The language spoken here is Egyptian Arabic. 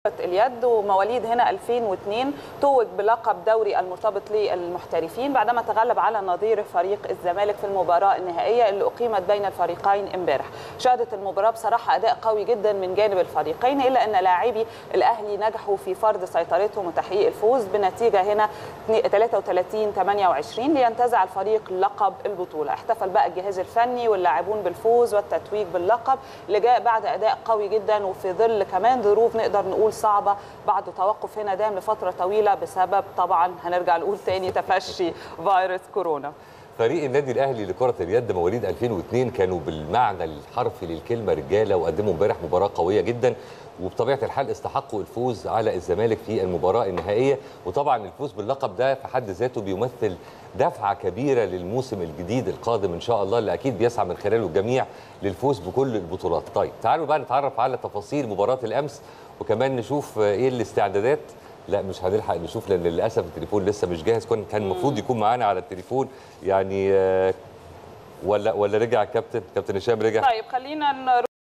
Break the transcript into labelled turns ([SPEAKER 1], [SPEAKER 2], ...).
[SPEAKER 1] اليد ومواليد هنا 2002 توج بلقب دوري المرتبط للمحترفين بعدما تغلب على نظير فريق الزمالك في المباراه النهائيه اللي اقيمت بين الفريقين امبارح شهدت المباراه بصراحه اداء قوي جدا من جانب الفريقين الا ان لاعبي الاهلي نجحوا في فرض سيطرتهم وتحقيق الفوز بنتيجه هنا 33 28 لينتزع الفريق لقب البطوله احتفل بقى الجهاز الفني واللاعبون بالفوز والتتويج باللقب اللي جاء بعد اداء قوي جدا وفي ظل كمان ظروف نقدر نقول صعبه بعد توقف هنا دام لفتره طويله بسبب طبعا هنرجع نقول تاني تفشي فيروس كورونا
[SPEAKER 2] فريق النادي الاهلي لكره اليد مواليد 2002 كانوا بالمعنى الحرفي للكلمه رجاله وقدموا امبارح مباراه قويه جدا وبطبيعه الحال استحقوا الفوز على الزمالك في المباراه النهائيه وطبعا الفوز باللقب ده في حد ذاته بيمثل دفعه كبيره للموسم الجديد القادم ان شاء الله اللي اكيد بيسعى من خلاله الجميع للفوز بكل البطولات. طيب تعالوا بقى نتعرف على تفاصيل مباراه الامس وكمان نشوف ايه الاستعدادات لا مش هنلحق نشوف لان للاسف التليفون لسه مش جاهز كان كان المفروض يكون معانا على التليفون يعني ولا ولا رجع الكابتن كابتن هشام رجع
[SPEAKER 1] طيب خلينا